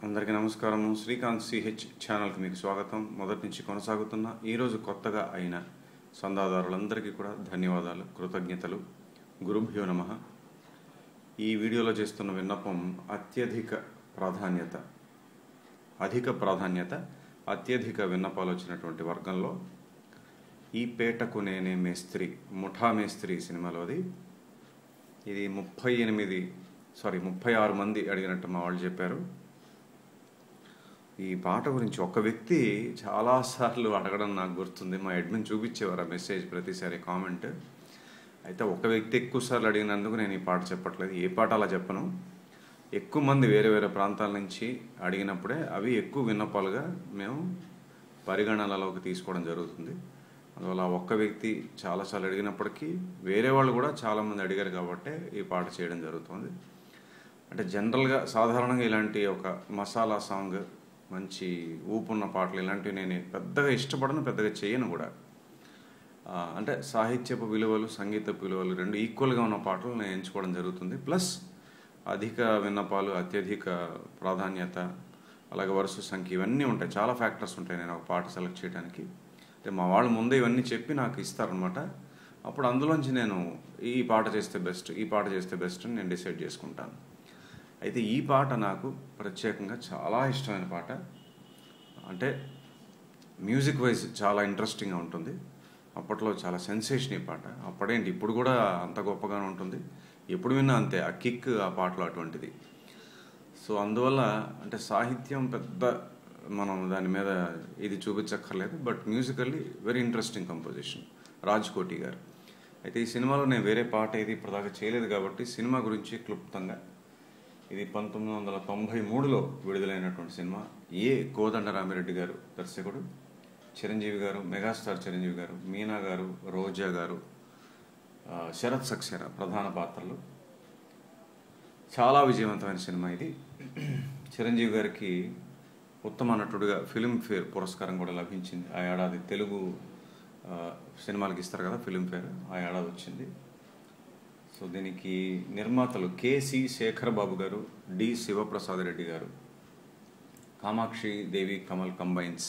అందరికీ నమస్కారము శ్రీకాంత్ సిహెచ్ ఛానల్కి మీకు స్వాగతం మొదటి నుంచి కొనసాగుతున్న ఈరోజు కొత్తగా అయిన చందాదారులందరికీ కూడా ధన్యవాదాలు కృతజ్ఞతలు గురుభ్యో నమ ఈ వీడియోలో చేస్తున్న విన్నపం అత్యధిక ప్రాధాన్యత అధిక ప్రాధాన్యత అత్యధిక విన్నపాలు వచ్చినటువంటి వర్గంలో ఈ పేటకు నేనే మేస్త్రి ముఠా మేస్త్రి సినిమాలోది ఇది ముప్పై ఎనిమిది సారీ ముప్పై ఆరు మంది అడిగినట్టు మా వాళ్ళు చెప్పారు ఈ పాట గురించి ఒక వ్యక్తి చాలాసార్లు అడగడం నాకు గుర్తుంది మా అడ్మిన్ చూపించేవారు ఆ మెసేజ్ ప్రతిసారి కామెంట్ అయితే ఒక వ్యక్తి ఎక్కువ సార్లు అడిగినందుకు నేను ఈ పాట చెప్పట్లేదు ఏ పాట అలా చెప్పను ఎక్కువ మంది వేరే వేరే ప్రాంతాల నుంచి అడిగినప్పుడే అవి ఎక్కువ విన్నపాలుగా మేము పరిగణనలోకి తీసుకోవడం జరుగుతుంది అందువల్ల ఆ ఒక్క వ్యక్తి చాలాసార్లు అడిగినప్పటికీ వేరే వాళ్ళు కూడా చాలామంది అడిగారు కాబట్టి ఈ పాట చేయడం జరుగుతుంది అంటే జనరల్గా సాధారణంగా ఇలాంటి ఒక మసాలా సాంగ్ మంచి ఊపున్న పాటలు ఇలాంటివి నేను పెద్దగా ఇష్టపడను పెద్దగా చేయను కూడా ఆ, అంటే సాహిత్యపు విలువలు సంగీతపు విలువలు రెండు ఈక్వల్గా ఉన్న పాటలు నేను ఎంచుకోవడం జరుగుతుంది ప్లస్ అధిక విన్నపాలు అత్యధిక ప్రాధాన్యత అలాగే వరుస సంఖ్య ఇవన్నీ ఉంటాయి చాలా ఫ్యాక్టర్స్ ఉంటాయి నేను ఒక పాట సెలెక్ట్ చేయడానికి అంటే మా వాళ్ళు ముందే ఇవన్నీ చెప్పి నాకు ఇస్తారనమాట అప్పుడు అందులోంచి నేను ఈ పాట చేస్తే బెస్ట్ ఈ పాట చేస్తే బెస్ట్ అని నేను డిసైడ్ చేసుకుంటాను అయితే ఈ పాట నాకు ప్రత్యేకంగా చాలా ఇష్టమైన పాట అంటే మ్యూజిక్ వైజ్ చాలా ఇంట్రెస్టింగ్గా ఉంటుంది అప్పట్లో చాలా సెన్సేషన్ ఈ పాట అప్పుడేంటి ఇప్పుడు కూడా అంత గొప్పగానే ఉంటుంది ఎప్పుడు విన్నా అంతే ఆ కిక్ ఆ పాటలో అటువంటిది సో అందువల్ల అంటే సాహిత్యం పెద్ద మనం దాని మీద ఇది చూపించక్కర్లేదు but musically very interesting composition Raj Koti గారు అయితే ఈ సినిమాలో నేను వేరే పాట ఏది ఇప్పటిదాకా చేయలేదు కాబట్టి సినిమా గురించి క్లుప్తంగా ఇది పంతొమ్మిది వందల తొంభై మూడులో విడుదలైనటువంటి సినిమా ఏ కోదండరామిరెడ్డి గారు దర్శకుడు చిరంజీవి గారు మెగాస్టార్ చిరంజీవి గారు మీనా గారు రోజా గారు ఆ, శరత్ సక్సేనా ప్రధాన పాత్రలు చాలా విజయవంతమైన సినిమా ఇది చిరంజీవి గారికి ఉత్తమ నటుడిగా ఫిలింఫేర్ పురస్కారం కూడా లభించింది ఆ ఏడాది తెలుగు ఆ, సినిమాలకు ఇస్తారు కదా ఫిలింఫేర్ ఆ ఏడాది వచ్చింది సో దీనికి నిర్మాతలు కేసి శేఖర్ బాబు గారు డి శివప్రసాద్ రెడ్డి గారు కామాక్షి దేవి కమల్ కంబైన్స్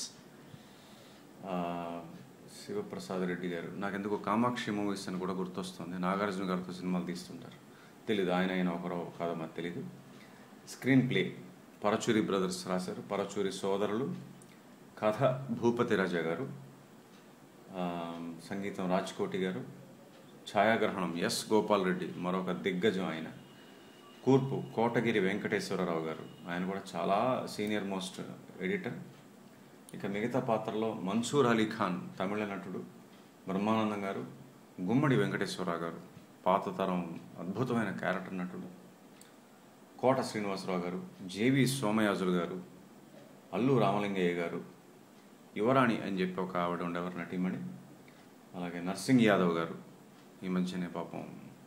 ఆ, శివప్రసాద్ రెడ్డి గారు నాకెందుకు కామాక్షి మూవీస్ అని కూడా గుర్తొస్తుంది నాగార్జున గారితో సినిమాలు తీస్తుంటారు తెలీదు ఆయన అయినా ఒకరో కాదో మరి తెలీదు స్క్రీన్ ప్లే పరచూరి బ్రదర్స్ రాశారు పరచూరి సోదరులు కథ భూపతి రాజా గారు ఆ, సంగీతం రాజ్కోటి గారు ఛాయాగ్రహణం ఎస్ గోపాల్ రెడ్డి మరొక దిగ్గజం ఆయన కూర్పు కోటగిరి వెంకటేశ్వరరావు గారు ఆయన కూడా చాలా సీనియర్ మోస్ట్ ఎడిటర్ ఇక మిగతా పాత్రలో మన్సూర్ అలీ ఖాన్ తమిళ నటుడు బ్రహ్మానందం గారు గుమ్మడి వెంకటేశ్వరరావు గారు పాత తరం అద్భుతమైన క్యారెక్టర్ నటుడు కోట శ్రీనివాసరావు గారు జేవి సోమయాజులు గారు అల్లు రామలింగయ్య గారు యువరాణి అని చెప్పి ఒక ఆవిడ ఉండేవారు నటీమణి అలాగే నర్సింగ్ యాదవ్ గారు ఈ మధ్యనే పాపం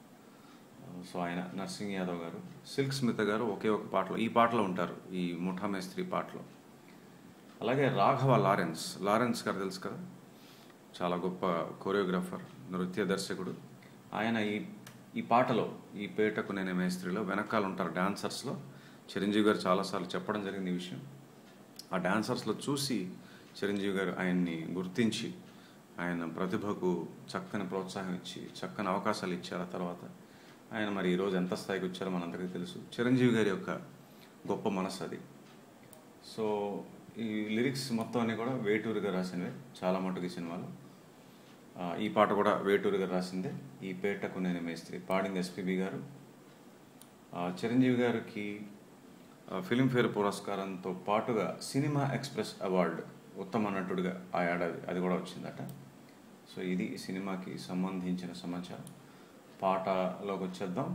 సో ఆయన నర్సింగ్ యాదవ్ గారు సిల్క్ స్మిత గారు ఒకే ఒక పాటలో ఈ పాటలో ఉంటారు ఈ ముఠా మేస్త్రి పాటలో అలాగే రాఘవ లారెన్స్ లారెన్స్ గారు తెలుసు కదా చాలా గొప్ప కొరియోగ్రాఫర్ నృత్య దర్శకుడు ఆయన ఈ ఈ పాటలో ఈ పేటకు నేనే మేస్త్రిలో వెనకాల ఉంటారు డాన్సర్స్లో చిరంజీవి గారు చాలాసార్లు చెప్పడం జరిగింది ఈ విషయం ఆ డాన్సర్స్లో చూసి చిరంజీవి గారు ఆయన్ని గుర్తించి ఆయన ప్రతిభకు చక్కని ప్రోత్సాహం ఇచ్చి చక్కని అవకాశాలు ఇచ్చారు ఆ తర్వాత ఆయన మరి ఈరోజు ఎంత స్థాయికి వచ్చారో మనందరికీ తెలుసు చిరంజీవి గారి యొక్క గొప్ప మనసు అది సో ఈ లిరిక్స్ మొత్తం అన్ని కూడా వేటూరుగా రాసినవే చాలా మటుకు ఈ సినిమాలో ఆ, ఈ పాట కూడా వేటూరుగా రాసిందే ఈ పేటకు నేను మేస్త్రి పాడింది ఎస్పీబి గారు ఆ, చిరంజీవి గారికి ఆ, ఫిలింఫేర్ పురస్కారంతో పాటుగా సినిమా ఎక్స్ప్రెస్ అవార్డు ఉత్తమ నటుడిగా ఆ ఏడాది అది కూడా వచ్చిందట సో ఇది ఈ సినిమాకి సంబంధించిన సమాచారం పాటలోకి వచ్చేద్దాం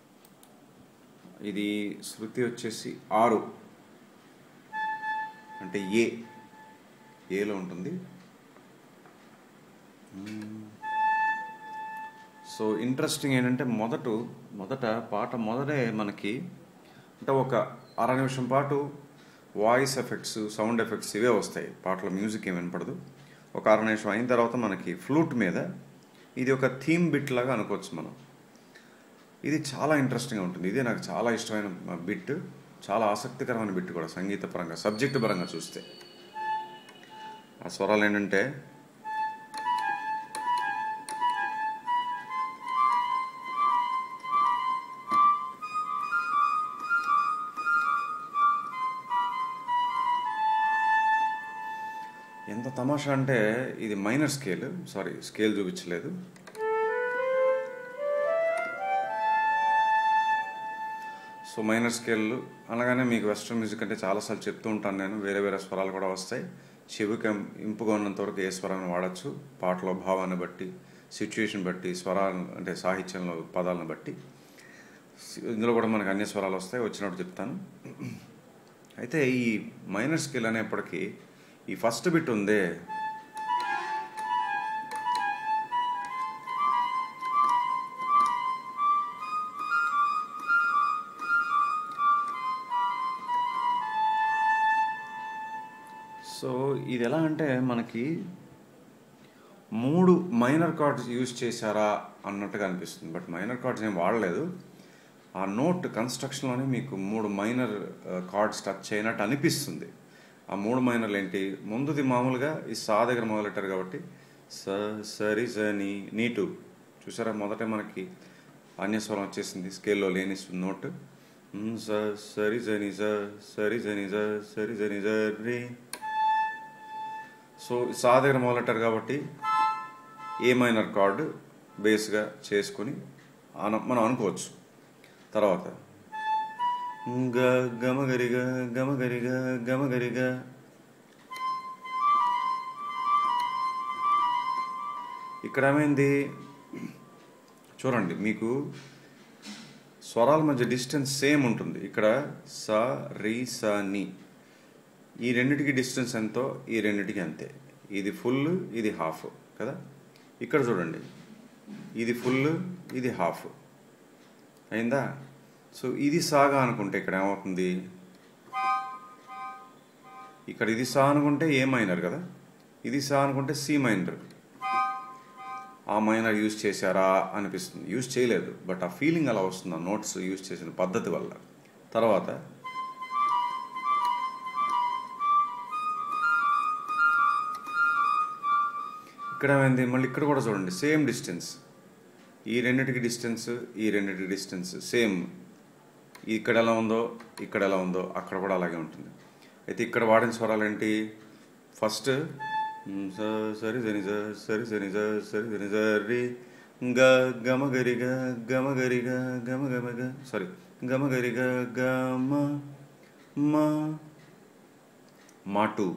ఇది శృతి వచ్చేసి ఆరు అంటే ఏ ఏలో ఉంటుంది సో ఇంట్రెస్టింగ్ ఏంటంటే మొదట మొదట పాట మొదటే మనకి అంటే ఒక అర నిమిషం పాటు వాయిస్ ఎఫెక్ట్స్ సౌండ్ ఎఫెక్ట్స్ ఇవే వస్తాయి పాటలో మ్యూజిక్ ఏం వినపడదు ఒక అర నిమిషం అయిన తర్వాత మనకి ఫ్లూట్ మీద ఇది ఒక థీమ్ బిట్ లాగా అనుకోవచ్చు మనం ఇది చాలా ఇంట్రెస్టింగ్గా ఉంటుంది ఇదే నాకు చాలా ఇష్టమైన బిట్ చాలా ఆసక్తికరమైన బిట్ కూడా సంగీత పరంగా సబ్జెక్ట్ పరంగా చూస్తే ఆ స్వరాలు ఏంటంటే ఎంత తమాషా అంటే ఇది మైనర్ స్కేల్ సారీ స్కేల్ చూపించలేదు సో మైనర్ స్కేల్ అనగానే మీకు వెస్ట్రన్ మ్యూజిక్ అంటే చాలాసార్లు చెప్తూ ఉంటాను నేను వేరే వేరే స్వరాలు కూడా వస్తాయి చెవికి ఇంపుగా ఉన్నంత వరకు ఏ స్వరాన్ని వాడచ్చు పాటలో భావాన్ని బట్టి సిచ్యుయేషన్ బట్టి స్వరాలు అంటే సాహిత్యంలో పదాలను బట్టి ఇందులో కూడా మనకు అన్ని స్వరాలు వస్తాయి వచ్చినప్పుడు చెప్తాను అయితే ఈ మైనర్ స్కేల్ అనేప్పటికీ ఈ ఫస్ట్ బిట్ ఉందే సో ఇది ఎలా అంటే మనకి మూడు మైనర్ కార్డ్స్ యూజ్ చేశారా అన్నట్టుగా అనిపిస్తుంది బట్ మైనర్ కార్డ్స్ ఏం వాడలేదు ఆ నోట్ కన్స్ట్రక్షన్లోనే మీకు మూడు మైనర్ కార్డ్స్ టచ్ అయినట్టు అనిపిస్తుంది ఆ మూడు మైనర్లు ఏంటి ముందుది మామూలుగా ఈ సా దగ్గర మొదలెట్టారు కాబట్టి స సరి స నీ నీటు చూసారా మొదట మనకి అన్యస్వరం వచ్చేసింది స్కేల్లో లేని నోట్ స సరి జని జ సరి జని జ సరి జని జ రే సో సా దగ్గర మొదలెట్టారు కాబట్టి ఏ మైనర్ కార్డు బేస్గా చేసుకొని అన మనం అనుకోవచ్చు తర్వాత గ గమగరిగ గమగరిగ గమగరిగ ఇక్కడ ఏమైంది చూడండి మీకు స్వరాల మధ్య డిస్టెన్స్ సేమ్ ఉంటుంది ఇక్కడ స రి స ని ఈ రెండిటికి డిస్టెన్స్ ఎంతో ఈ రెండిటికి అంతే ఇది ఫుల్ ఇది హాఫ్ కదా ఇక్కడ చూడండి ఇది ఫుల్ ఇది హాఫ్ అయిందా సో ఇది సాగా అనుకుంటే ఇక్కడ ఏమవుతుంది ఇక్కడ ఇది సా అనుకుంటే ఏ మైనర్ కదా ఇది సా అనుకుంటే సి మైనర్ ఆ మైనర్ యూజ్ చేశారా అనిపిస్తుంది యూజ్ చేయలేదు బట్ ఆ ఫీలింగ్ అలా వస్తుంది ఆ నోట్స్ యూజ్ చేసిన పద్ధతి వల్ల తర్వాత ఇక్కడ ఏమైంది మళ్ళీ ఇక్కడ కూడా చూడండి సేమ్ డిస్టెన్స్ ఈ రెండింటికి డిస్టెన్స్ ఈ రెండింటికి డిస్టెన్స్ సేమ్ ఇక్కడ ఎలా ఉందో ఇక్కడ ఎలా ఉందో అక్కడ కూడా అలాగే ఉంటుంది అయితే ఇక్కడ వాడిన స్వరాలు ఏంటి ఫస్ట్ సరి జని జ సరి జని జ సరి జని జ రి గ గమ గరి గ గమ గరి గ గమ గమ గ సారీ గమ గరి గ గమ మ మాటు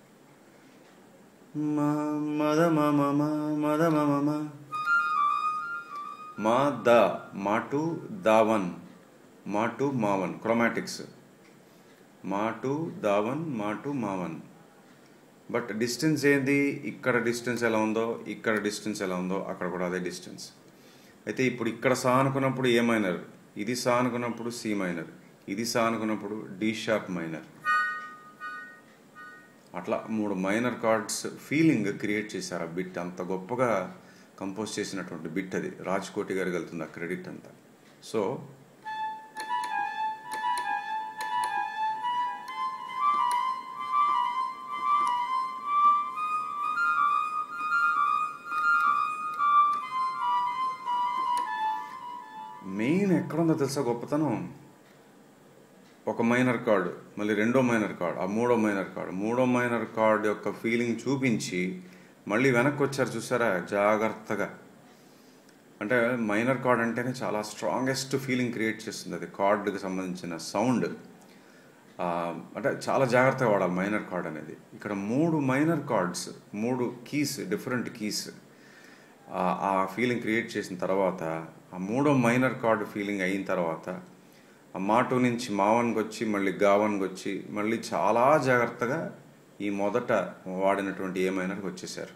మ మద మమ మ మద మమ మ మా ద మాటు దావన్ మాటు మావన్ క్రోమాటిక్స్ మాటు దావన్ మాటు మావన్ బట్ డిస్టెన్స్ ఏంది ఇక్కడ డిస్టెన్స్ ఎలా ఉందో ఇక్కడ డిస్టెన్స్ ఎలా ఉందో అక్కడ కూడా అదే డిస్టెన్స్ అయితే ఇప్పుడు ఇక్కడ సా అనుకున్నప్పుడు ఏ మైనర్ ఇది సా అనుకున్నప్పుడు సి మైనర్ ఇది సా అనుకున్నప్పుడు డి షార్ప్ మైనర్ అట్లా మూడు మైనర్ కార్డ్స్ ఫీలింగ్ క్రియేట్ చేశారు ఆ బిట్ అంత గొప్పగా కంపోజ్ చేసినటువంటి బిట్ అది రాజ్ కోటి గారికి వెళ్తుంది ఆ క్రెడిట్ అంతా సో మెయిన్ ఎక్కడుందో తెలుసా గొప్పతనం ఒక మైనర్ కార్డు మళ్ళీ రెండో మైనర్ కార్డ్ ఆ మూడో మైనర్ కార్డు మూడో మైనర్ కార్డ్ యొక్క ఫీలింగ్ చూపించి మళ్ళీ వెనక్కి వచ్చారు చూసారా జాగ్రత్తగా అంటే మైనర్ కార్డ్ అంటేనే చాలా స్ట్రాంగెస్ట్ ఫీలింగ్ క్రియేట్ చేస్తుంది అది కార్డుకి సంబంధించిన సౌండ్ అంటే చాలా జాగ్రత్తగా వాడాలి మైనర్ కార్డ్ అనేది ఇక్కడ మూడు మైనర్ కార్డ్స్ మూడు కీస్ డిఫరెంట్ కీస్ ఆ ఫీలింగ్ క్రియేట్ చేసిన తర్వాత ఆ మూడో మైనర్ కార్డ్ ఫీలింగ్ అయిన తర్వాత ఆ మాటు నుంచి మావన్కి వచ్చి మళ్ళీ గావన్కి వచ్చి మళ్ళీ చాలా జాగ్రత్తగా ఈ మొదట వాడినటువంటి ఏ మైనర్కి వచ్చేసారు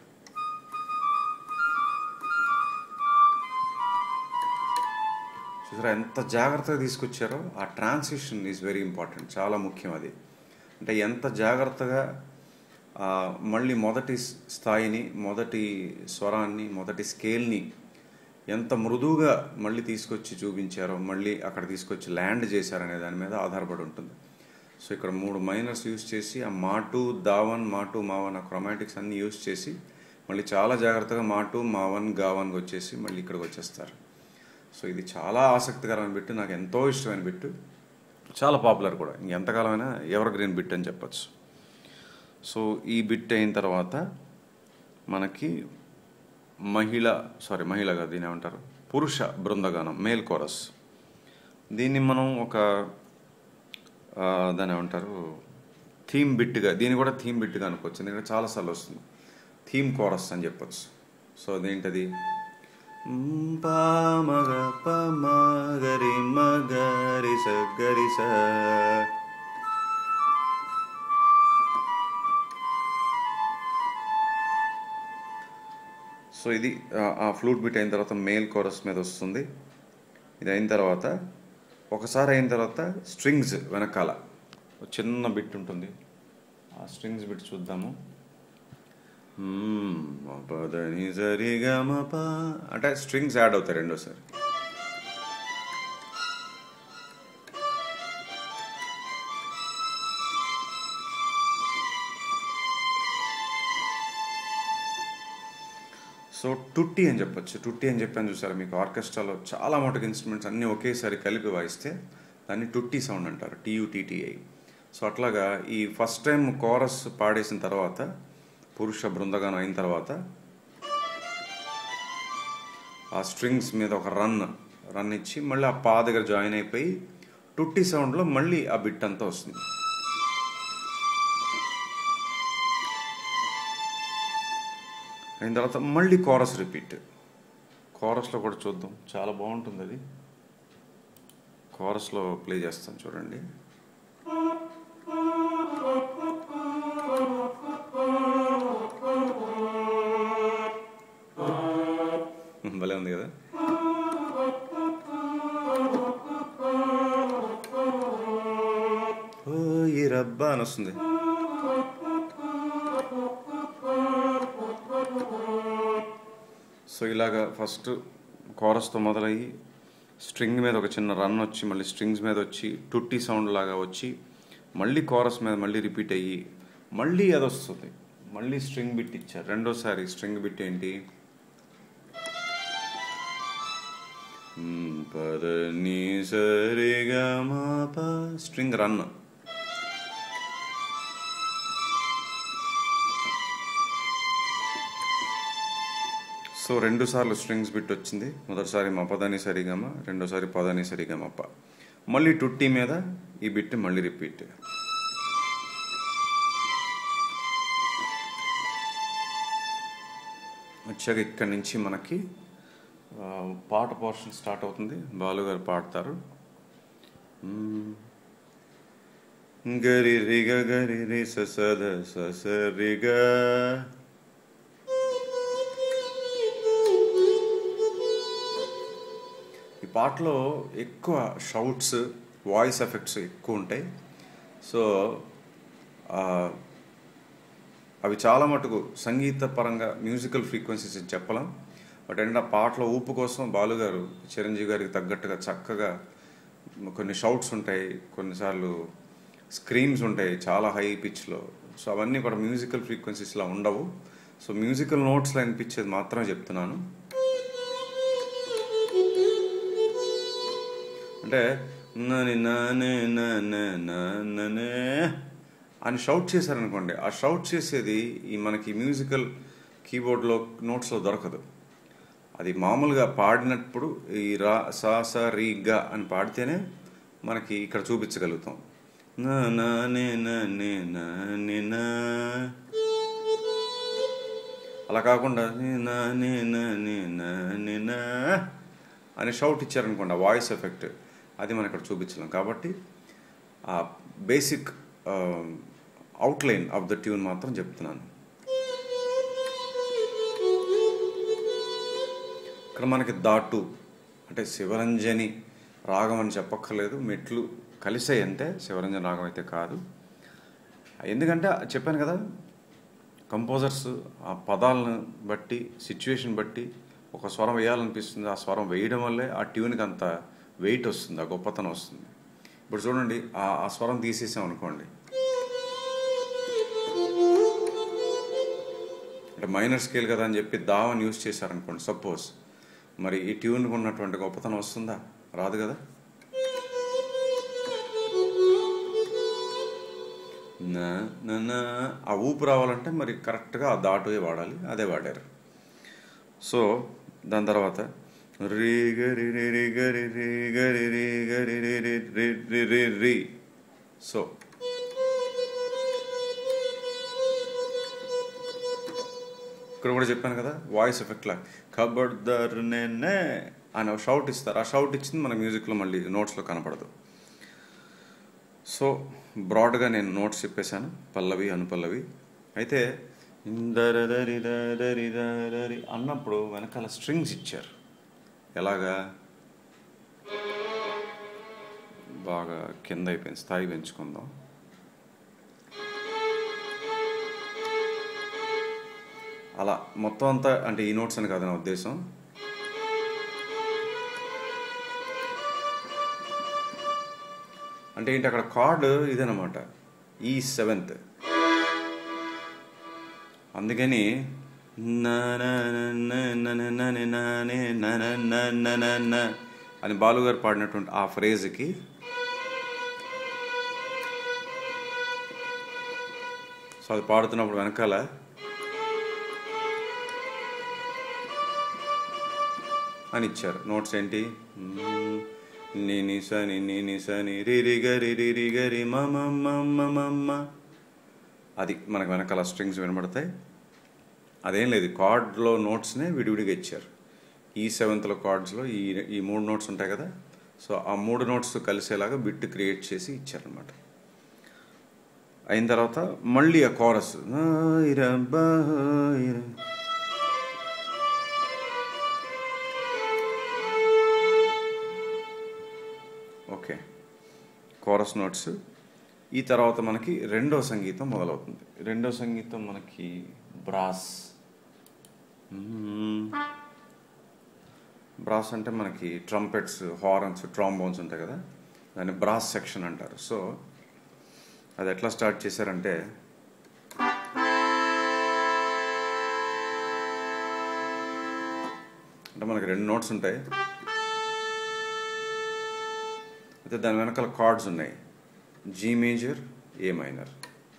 చూసారా ఎంత జాగ్రత్తగా తీసుకొచ్చారో ఆ ట్రాన్సిషన్ ఈజ్ వెరీ ఇంపార్టెంట్ చాలా ముఖ్యం అది అంటే ఎంత జాగ్రత్తగా మళ్ళీ మొదటి స్థాయిని మొదటి స్వరాన్ని మొదటి స్కేల్ని ఎంత మృదువుగా మళ్ళీ తీసుకొచ్చి చూపించారో మళ్ళీ అక్కడ తీసుకొచ్చి ల్యాండ్ చేశారనే దాని మీద ఆధారపడి ఉంటుంది సో ఇక్కడ మూడు మైనర్స్ యూస్ చేసి ఆ మాటు దావన్ మాటు మావన్ ఆ క్రొమాటిక్స్ అన్ని యూస్ చేసి మళ్ళీ చాలా జాగ్రత్తగా మాటు మావన్ గావన్కి వచ్చేసి మళ్ళీ ఇక్కడికి వచ్చేస్తారు సో ఇది చాలా ఆసక్తికరమైన బిట్టు నాకు ఎంతో ఇష్టమైన బిట్టు చాలా పాపులర్ కూడా ఎంతకాలమైనా ఎవర్ గ్రీన్ బిట్ అని చెప్పచ్చు సో ఈ బిట్ అయిన తర్వాత మనకి మహిళ సారీ మహిళ కాదు దీని ఏమంటారు పురుష బృందగానం మేల్ కోరస్ దీన్ని మనం ఒక ఆ, దాన్ని ఏమంటారు థీమ్ బిట్గా దీన్ని కూడా థీమ్ బిట్గా అనుకోవచ్చు ఎందుకంటే చాలాసార్లు వస్తుంది థీమ్ కోరస్ అని చెప్పొచ్చు సో అదేంటది మ్, పా మగ ప మగరి మగరి స గరి స సో ఇది ఆ- ఆ ఫ్లూట్ బిట్ అయిన తర్వాత మేల్ కోరస్ మీద వస్తుంది ఇది అయిన తర్వాత ఒకసారి అయిన తర్వాత స్ట్రింగ్స్ వెనకాల ఒక చిన్న బిట్ ఉంటుంది ఆ స్ట్రింగ్స్ బిట్ చూద్దాము మ్మ్, మ పదని సరిగా మ ప. అంటే స్ట్రింగ్స్ యాడ్ అవుతాయి రెండోసారి సో టుట్టి అని చెప్పొచ్చు టుట్టి అని చెప్పాను చూసారా మీకు ఆర్కెస్ట్రాలో చాలా మటుకు ఇన్స్ట్రుమెంట్స్ అన్నీ ఒకేసారి కలిపి వాయిస్తే దాన్ని టుట్టి సౌండ్ అంటారు టీయుటీటీఐ సో అట్లాగా ఈ ఫస్ట్ టైం కోరస్ పాడేసిన తర్వాత పురుష బృందగానం అయిన తర్వాత ఆ స్ట్రింగ్స్ మీద ఒక రన్ రన్ ఇచ్చి మళ్ళీ ఆ పా దగ్గర జాయిన్ అయిపోయి టుట్టి సౌండ్లో మళ్ళీ ఆ బిట్ అంతా వస్తుంది అయిన తర్వాత మళ్ళీ కోరస్ రిపీట్ కోరస్లో కూడా చూద్దాం చాలా బాగుంటుంది అది కోరస్లో ప్లే చేస్తాను చూడండి భలే ఉంది కదా ఓ ఈ రబ్బా అని వస్తుంది సో ఇలాగా ఫస్ట్ కోరస్తో మొదలయ్యి స్ట్రింగ్ మీద ఒక చిన్న రన్ వచ్చి మళ్ళీ స్ట్రింగ్స్ మీద వచ్చి టుట్టి సౌండ్ లాగా వచ్చి మళ్ళీ కోరస్ మీద మళ్ళీ రిపీట్ అయ్యి మళ్ళీ అది వస్తుంది మళ్ళీ స్ట్రింగ్ బిట్ ఇచ్చారు రెండోసారి స్ట్రింగ్ బిట్ ఏంటి మ్, పద నీ సరిగా మా ప స్ట్రింగ్ రన్ సో రెండు సార్లు స్ట్రింగ్స్ బిట్ వచ్చింది మొదటిసారి మా పదని సరిగమ రెండోసారి పదని సరిగమప్ప మళ్ళీ టుట్టి మీద ఈ బిట్ మళ్ళీ రిపీట్ వచ్చాక ఇక్కడి నుంచి మనకి ఆ, పాట పోర్షన్ స్టార్ట్ అవుతుంది బాలు గారు పాడతారు మ్మ్. గరి రిగ గరి రి స స ద స స రిగ ఈ పాటలో ఎక్కువ షౌట్స్ వాయిస్ ఎఫెక్ట్స్ ఎక్కువ ఉంటాయి సో ఆ, అవి చాలా మటుకు సంగీత పరంగా మ్యూజికల్ ఫ్రీక్వెన్సీస్ అని చెప్పలేం బట్ ఏంటంటే ఆ పాటలో ఊపు కోసం బాలుగారు చిరంజీవి గారికి తగ్గట్టుగా చక్కగా కొన్ని షౌట్స్ ఉంటాయి కొన్నిసార్లు స్క్రీమ్స్ ఉంటాయి చాలా హై పిచ్లో సో అవన్నీ కూడా మ్యూజికల్ ఫ్రీక్వెన్సీస్లా ఉండవు సో మ్యూజికల్ నోట్స్లో అనిపించేది మాత్రమే చెప్తున్నాను అంటే నని నానే నానే నానే అని షౌట్ చేశారనుకోండి ఆ షౌట్ చేసేది ఈ మనకి మ్యూజికల్ కీబోర్డ్లో నోట్స్లో దొరకదు అది మామూలుగా పాడినప్పుడు ఈ రా సా సా రీ గా అని పాడితేనే మనకి ఇక్కడ చూపించగలుగుతాం నా నా నే నా నే నా నే నా అలా కాకుండా నే నా నే నా నే నా నే నా అని షౌట్ ఇచ్చారనుకోండి ఆ వాయిస్ ఎఫెక్ట్ అది మనం ఇక్కడ చూపించలేం కాబట్టి ఆ basic outline of the tune మాత్రం చెప్తున్నాను ఇక్కడ మనకి దాటు అంటే శివరంజని రాగం అని చెప్పక్కర్లేదు మెట్లు కలిసాయి అంటే శివరంజని రాగం అయితే కాదు ఎందుకంటే చెప్పాను కదా కంపోజర్స్ ఆ పదాలను బట్టి సిచ్యువేషన్ బట్టి ఒక స్వరం వేయాలనిపిస్తుంది ఆ స్వరం వేయడం వల్లే ఆ ట్యూన్కి అంత వెయిట్ వస్తుంది ఆ గొప్పతనం వస్తుంది ఇప్పుడు చూడండి ఆ ఆ స్వరం తీసేసాం అనుకోండి అంటే మైనర్ స్కేల్ కదా అని చెప్పి దావని యూజ్ చేశారనుకోండి సపోజ్ మరి ఈ ట్యూన్కి ఉన్నటువంటి గొప్పతనం వస్తుందా రాదు కదా నా నా, నా ఆ ఊపు రావాలంటే మరి కరెక్ట్గా ఆ దాటువే వాడాలి అదే వాడారు సో దాని తర్వాత రీ గరి రి రి గరి రి గరి రి గరి రి రి రి రి రి రి సో ఇక్కడ కూడా చెప్పాను కదా వాయిస్ ఎఫెక్ట్ లా ఖబర్దార్ నేనే అని ఒక షౌట్ ఇస్తారు ఆ షౌట్ ఇచ్చింది మన మ్యూజిక్లో మళ్ళీ నోట్స్లో కనపడదు సో బ్రాడ్గా నేను నోట్స్ చెప్పేశాను పల్లవి అనుపల్లవి అయితే దరదరి దరదరి దరదరి అన్నప్పుడు వెనకాల స్ట్రింగ్స్ ఇచ్చారు ఎలాగా బాగా కింద అయిపోయింది స్థాయి పెంచుకుందాం అలా మొత్తం అంతా అంటే ఈ నోట్స్ అని కాదు నా ఉద్దేశం అంటే ఏంటి అక్కడ కార్డు ఇదనమాట ఈ సెవెంత్ అందుకని నా నా నా నా నా నా నా నా నే నా నా నా నా నా నా అని బాలుగారు పాడినటువంటి ఆ ఫ్రేజ్కి సో అది పాడుతున్నప్పుడు వెనకాల అని ఇచ్చారు నోట్స్ ఏంటి మ్మ్. ని ని స ని ని ని స ని రి రి గ రి రి రి గ రి మ మ మ మ మ మ. అది మనకు వెనకాల స్ట్రింగ్స్ వినబడతాయి అదేం లేదు కార్డ్లో నోట్స్నే విడివిడిగా ఇచ్చారు ఈ సెవెంత్లో కార్డ్స్లో ఈ ఈ మూడు నోట్స్ ఉంటాయి కదా సో ఆ మూడు నోట్స్ కలిసేలాగా బిట్ క్రియేట్ చేసి ఇచ్చారనమాట అయిన తర్వాత మళ్ళీ ఆ కోరస్ ఓకే కోరస్ నోట్స్ ఈ తర్వాత మనకి రెండో సంగీతం మొదలవుతుంది రెండో సంగీతం మనకి బ్రాస్ మ్మ్. బ్రాస్ అంటే మనకి ట్రంపెట్స్ హార్న్స్ ట్రాంబోన్స్ ఉంటాయి కదా దాన్ని బ్రాస్ సెక్షన్ అంటారు సో అది ఎట్లా స్టార్ట్ చేశారంటే అంటే మనకి రెండు నోట్స్ ఉంటాయి అయితే దాని వెనకాల కార్డ్స్ ఉన్నాయి జీ మేజర్ ఏ మైనర్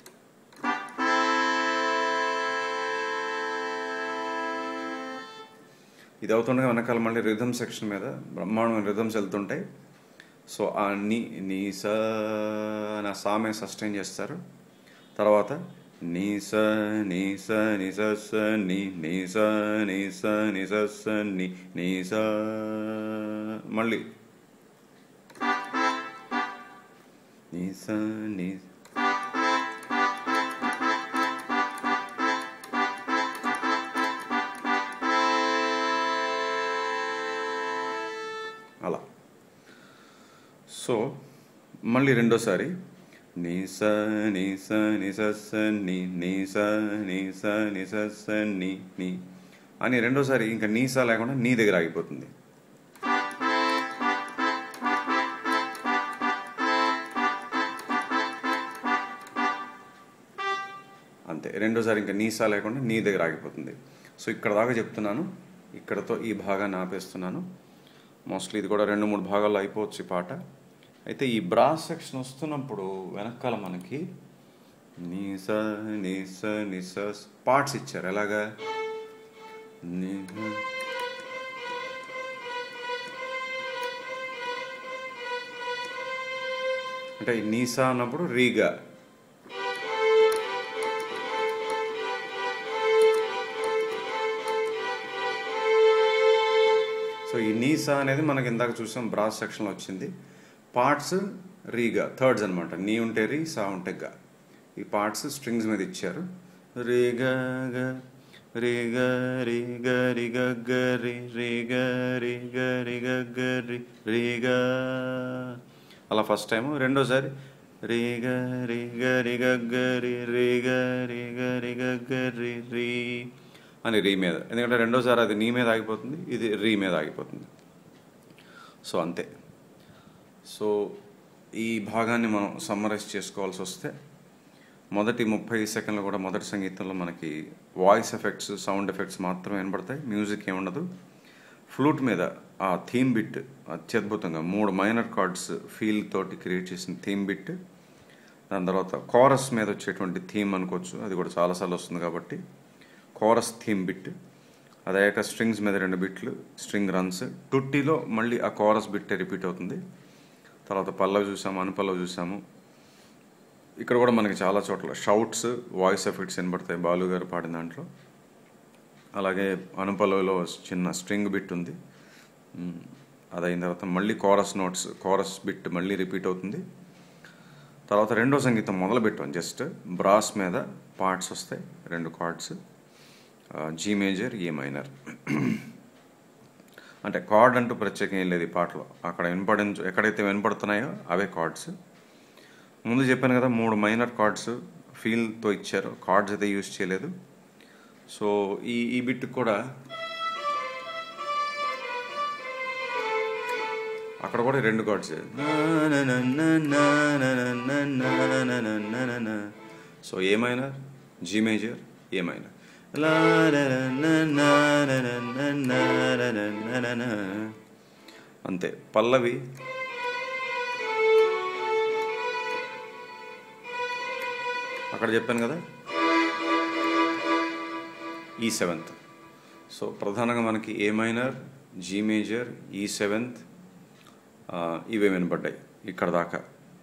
ఇది అవుతుండగా వెనకాల మళ్ళీ రిథమ్ సెక్షన్ మీద బ్రహ్మాండమైన రిథమ్స్ వెళ్తుంటాయి సో ఆ నీ నీ స నా సామే సస్టైన్ చేస్తారు తర్వాత నీ స నీ స ని స స ని నీ స నీ స ని స స ని నీ స మళ్ళీ నీ స నీ అలా సో మళ్ళీ రెండోసారి నీ స నీ స ని స స ని నీ స నీ స ని స స ని నీ అని రెండోసారి ఇంకా నీ స లేకుండా నీ దగ్గర ఆగిపోతుంది అంతే రెండోసారి ఇంకా నీ సా లేకుండా నీ దగ్గర ఆగిపోతుంది సో ఇక్కడ దాకా చెప్తున్నాను ఇక్కడతో ఈ భాగాన్ని ఆపేస్తున్నాను మోస్ట్లీ ఇది కూడా రెండు మూడు భాగాల్లో అయిపోవచ్చు ఈ పాట అయితే ఈ బ్రాస్ సెక్షన్ వస్తున్నప్పుడు వెనకాల మనకి నీస నీస నిస పార్ట్స్ ఇచ్చారు ఎలాగా ని- అంటే ఈ నీసా అన్నప్పుడు రీగా సో ఈ నీసా అనేది మనకి ఇందాక చూసాం బ్రాస్ సెక్షన్లో వచ్చింది పార్ట్స్ రీగా థర్డ్స్ అనమాట నీ ఉంటే రీ సా ఉంటే గా ఈ పార్ట్స్ స్ట్రింగ్స్ మీద ఇచ్చారు రీ గా గ రీ గా రీ గా రి గ గ రి రీ గా రీ గా రి గ గ రి రీ గా అలా ఫస్ట్ టైం రెండోసారి రీ గా రీ గా రి గ గ రి రీ గా రీ గా రి గ గ రి రీ అని రీ మీద ఎందుకంటే రెండోసారి అది నీ మీద ఆగిపోతుంది ఇది రీ మీద ఆగిపోతుంది సో అంతే సో ఈ భాగాన్ని మనం సమ్మరైజ్ చేసుకోవాల్సి వస్తే మొదటి ముప్పై సెకండ్లు కూడా మొదటి సంగీతంలో మనకి వాయిస్ ఎఫెక్ట్స్ సౌండ్ ఎఫెక్ట్స్ మాత్రమే వినపడతాయి మ్యూజిక్ ఏముండదు ఫ్లూట్ మీద ఆ థీమ్ బిట్ అత్యద్భుతంగా మూడు మైనర్ కార్డ్స్ ఫీల్ తోటి క్రియేట్ చేసిన థీమ్ బిట్ దాని తర్వాత కోరస్ మీద వచ్చేటువంటి థీమ్ అనుకోవచ్చు అది కూడా చాలాసార్లు వస్తుంది కాబట్టి కోరస్ థీమ్ బిట్ అదయ్యాక స్ట్రింగ్స్ మీద రెండు బిట్లు స్ట్రింగ్ రన్స్ టుట్టిలో మళ్ళీ ఆ కోరస్ బిట్ రిపీట్ అవుతుంది తర్వాత పల్లవి చూసాము అనుపల్లవి చూసాము ఇక్కడ కూడా మనకి చాలా చోట్ల షౌట్స్ వాయిస్ ఎఫెక్ట్స్ వినబడతాయి బాలు గారు పాడిన దాంట్లో అలాగే అనుపల్లవిలో చిన్న స్ట్రింగ్ బిట్ ఉంది మ్, అది అయిన తర్వాత మళ్ళీ కోరస్ నోట్స్ కోరస్ బిట్ మళ్ళీ రిపీట్ అవుతుంది తర్వాత రెండో సంగీతం మొదలు పెట్టాం జస్ట్ బ్రాస్ మీద పార్ట్స్ వస్తాయి రెండు chords G major A minor అంటే కార్డ్ అంటూ ప్రత్యేకం ఏం లేదు ఈ పాటలో అక్కడ వినపడి ఎక్కడైతే వినపడుతున్నాయో అవే కార్డ్స్ ముందు చెప్పాను కదా మూడు మైనర్ కార్డ్స్ ఫీల్తో ఇచ్చారు కార్డ్స్ అయితే యూజ్ చేయలేదు సో ఈ ఈ బిట్ కూడా అక్కడ కూడా రెండు chords so A minor G major A minor అంతే పల్లవి అక్కడ చెప్పాను కదా ఈ సెవెంత్ సో ప్రధానంగా మనకి ఏ మైనర్ జీ మేజర్ ఈ సెవెంత్ ఇవే వినపడ్డాయి ఇక్కడ దాకా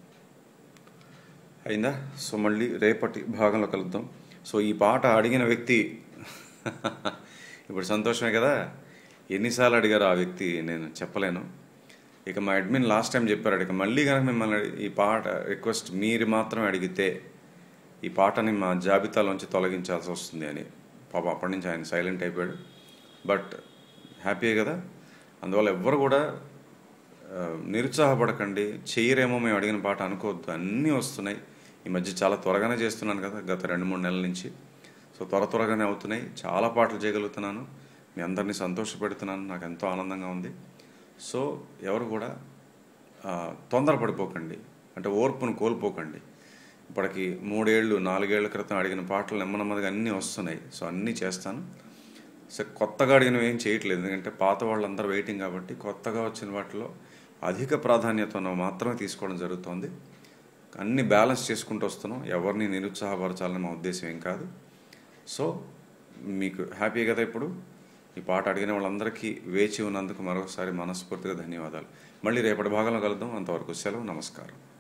అయిందా సో మళ్ళీ రేపటి భాగంలో కలుద్దాం సో ఈ పాట అడిగిన వ్యక్తి ఇప్పుడు సంతోషమే కదా ఎన్నిసార్లు అడిగారో ఆ వ్యక్తి నేను చెప్పలేను ఇక మా అడ్మిన్ లాస్ట్ టైం చెప్పారు ఇక మళ్ళీ కనుక మిమ్మల్ని అడి- ఈ పాట రిక్వెస్ట్ మీరు మాత్రమే అడిగితే ఈ పాటని మా జాబితాలోంచి తొలగించాల్సి వస్తుంది అని పాప అప్పటి నుంచి ఆయన సైలెంట్ అయిపోయాడు బట్ హ్యాపీయే కదా అందువల్ల ఎవ్వరు కూడా ఆ, నిరుత్సాహపడకండి చెయ్యరేమో మేము అడిగిన పాట అనుకోవద్దు అన్నీ వస్తున్నాయి ఈ మధ్య చాలా త్వరగానే చేస్తున్నాను కదా గత రెండు మూడు నెలల నుంచి సో త్వర త్వరగానే అవుతున్నాయి చాలా పాటలు చేయగలుగుతున్నాను మీ అందరినీ సంతోషపెడుతున్నాను నాకు ఎంతో ఆనందంగా ఉంది సో ఎవరు కూడా ఆ, తొందరపడిపోకండి అంటే ఓర్పును కోల్పోకండి ఇప్పటికి మూడేళ్ళు నాలుగేళ్ల క్రితం అడిగిన పాటలు నెమ్మదిగా అన్నీ వస్తున్నాయి సో అన్నీ చేస్తాను సో కొత్తగా అడిగినవి ఏం చేయట్లేదు ఎందుకంటే పాత వాళ్ళందరూ వెయిటింగ్ కాబట్టి కొత్తగా వచ్చిన వాటిలో అధిక ప్రాధాన్యత ఉన్నవి మాత్రమే తీసుకోవడం జరుగుతోంది అన్ని బ్యాలెన్స్ చేసుకుంటూ వస్తున్నాం ఎవరిని నిరుత్సాహపరచాలని మా ఉద్దేశం ఏం కాదు సో మీకు హ్యాపీ కదా ఇప్పుడు ఈ పాట అడిగిన వాళ్ళందరికీ వేచి ఉన్నందుకు మరొకసారి మనస్ఫూర్తిగా ధన్యవాదాలు మళ్ళీ రేపటి భాగంలో కలుద్దాం అంతవరకు సెలవు నమస్కారం